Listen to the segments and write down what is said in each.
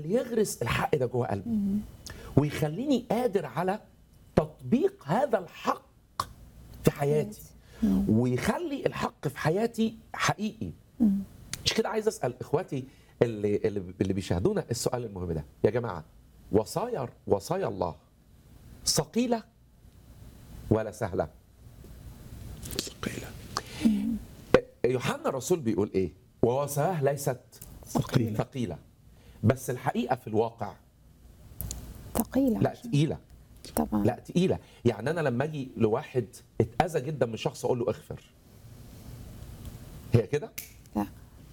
اللي يغرس الحق ده جوه قلبي ويخليني قادر على تطبيق هذا الحق في حياتي ويخلي الحق في حياتي حقيقي مش كده عايز اسال اخواتي اللي اللي اللي بيشاهدونا السؤال المهم ده يا جماعه وصايا وصايا الله ثقيله ولا سهله ثقيلة يوحنا الرسول بيقول ايه ووصاياه ليست ثقيلة. ثقيله بس الحقيقه في الواقع ثقيلة لا تقيله طبعا لا تقيله يعني انا لما اجي لواحد اتاذى جدا من شخص اقول له اغفر هي كده لا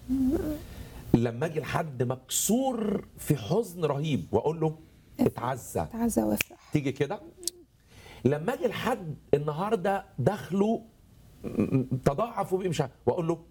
لما اجي لحد مكسور في حزن رهيب واقول له اتعزى تعزى وافرح تيجي كده لما اجي لحد النهارده دخله م- م- تضاعف وبقي مش عارف واقول له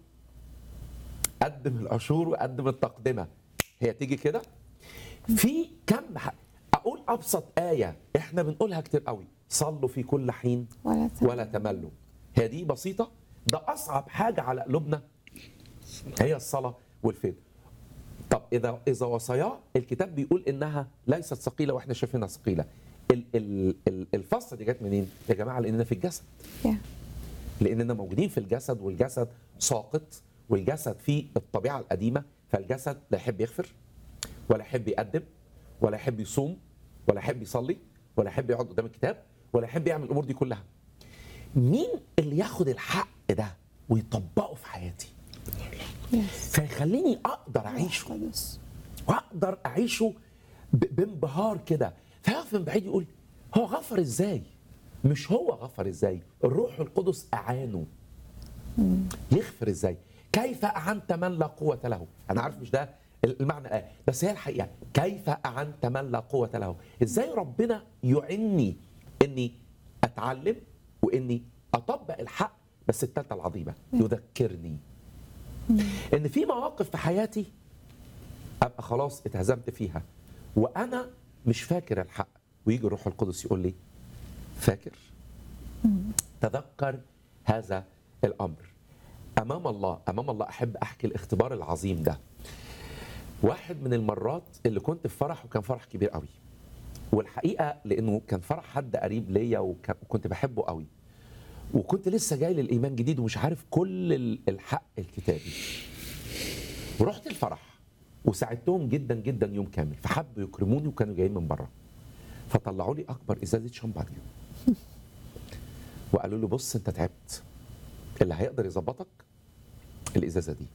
قدم العشور وقدم التقدمه هي تيجي كده في كم ح- اقول ابسط ايه احنا بنقولها كتير قوي صلوا في كل حين ولا تمل. ولا تملوا هي دي بسيطه ده اصعب حاجه على قلوبنا هي الصلاه والفيض طب اذا اذا وصاياه الكتاب بيقول انها ليست ثقيله واحنا شايفينها ثقيله ال- ال- ال- الفصل دي جت منين يا جماعه لاننا في الجسد يا. لاننا موجودين في الجسد والجسد ساقط والجسد فيه الطبيعه القديمه فالجسد لا يحب يغفر ولا يحب يقدم ولا يحب يصوم ولا يحب يصلي ولا يحب يقعد قدام الكتاب ولا يحب يعمل الامور دي كلها مين اللي ياخد الحق ده ويطبقه في حياتي يس فيخليني اقدر اعيشه قدس واقدر اعيشه ب- بانبهار كده فيقف من بعيد يقول هو غفر ازاي مش هو غفر ازاي الروح القدس اعانه يغفر ازاي كيف اعنت من لا قوه له انا عارف مش ده المعنى اه بس هي الحقيقه كيف اعنت من لا قوه له ازاي ربنا يعني اني اتعلم واني اطبق الحق بس الثالثه العظيمه يذكرني ان في مواقف في حياتي ابقى خلاص اتهزمت فيها وانا مش فاكر الحق ويجي الروح القدس يقول لي فاكر تذكر هذا الامر امام الله امام الله احب احكي الاختبار العظيم ده واحد من المرات اللي كنت في فرح وكان فرح كبير قوي والحقيقه لانه كان فرح حد قريب ليا وك- وكنت بحبه قوي وكنت لسه جاي للايمان جديد ومش عارف كل ال- الحق الكتابي ورحت الفرح وساعدتهم جدا جدا يوم كامل فحبوا يكرموني وكانوا جايين من بره فطلعوا لي اكبر ازازه شامبانيا وقالوا لي بص انت تعبت اللي هيقدر يظبطك الازازه دي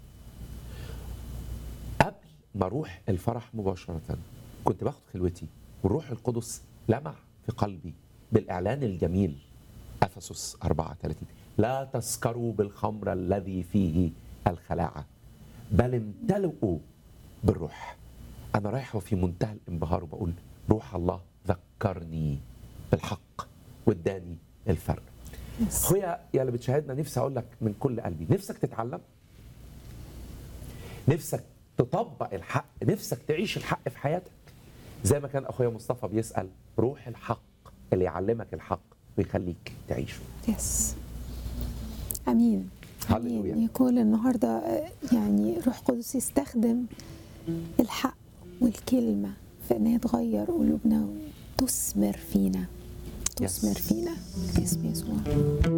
قبل ما اروح الفرح مباشره كنت باخد خلوتي والروح القدس لمع في قلبي بالاعلان الجميل افسس 34 لا تسكروا بالخمر الذي فيه الخلاعه بل امتلئوا بالروح انا رايح وفي منتهى الانبهار وبقول روح الله ذكرني بالحق واداني الفرق اخويا يا اللي بتشاهدنا نفسي اقول لك من كل قلبي نفسك تتعلم نفسك تطبق الحق نفسك تعيش الحق في حياتك زي ما كان اخويا مصطفى بيسال روح الحق اللي يعلمك الحق ويخليك تعيشه يس امين هللويا. امين يكون النهارده آه، يعني روح قدس يستخدم الحق والكلمه في ان هي تغير قلوبنا وتثمر فينا تثمر Yes. فينا باسم يسوع